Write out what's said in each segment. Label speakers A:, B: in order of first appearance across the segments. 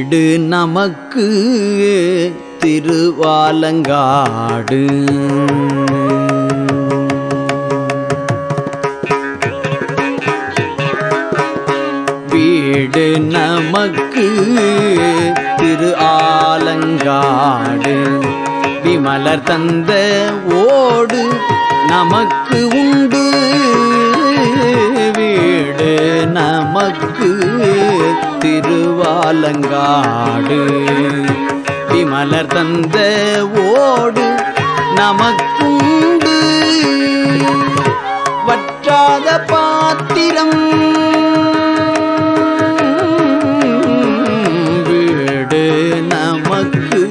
A: வீடு நமக்கு திருவாலங்காடு வீடு நமக்கு திரு ஆலங்காடு விமலர் தந்த ஓடு நமக்கு உண்டு வீடு நமக்கு திருவாலங்காடு விமலர் தந்த ஓடு நமக்குண்டு வற்றாத பாத்திரம் வீடு நமக்கு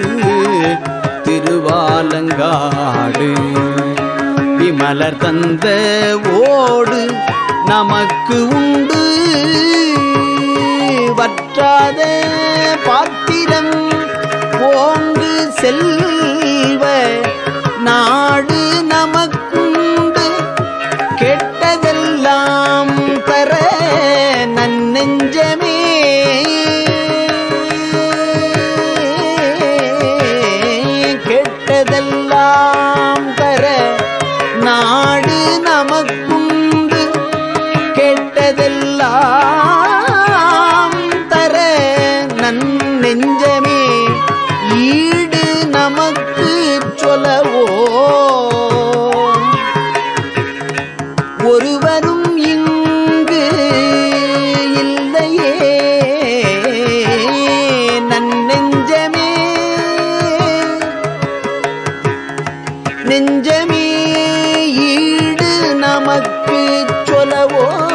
A: திருவாலங்காடு விமலர் தந்த ஓடு நமக்கு உண்டு வற்றாத பாத்திரம் ஓங்கு செல்வ நாடு நமக்குண்டு கெட்டதெல்லாம் தர நன்னெஞ்சமே கெட்டதெல்லாம் தர நாடு நமக்குண்டு கெட்டதெல்லாம் தர நன்னெஞ்சமே ஈடு நமக்கு சொல்லவோ ஒருவரும் இங்கு இல்லையே நன்னெஞ்சமே நெஞ்சமே ஈடு நமக்கு சொல்லவோ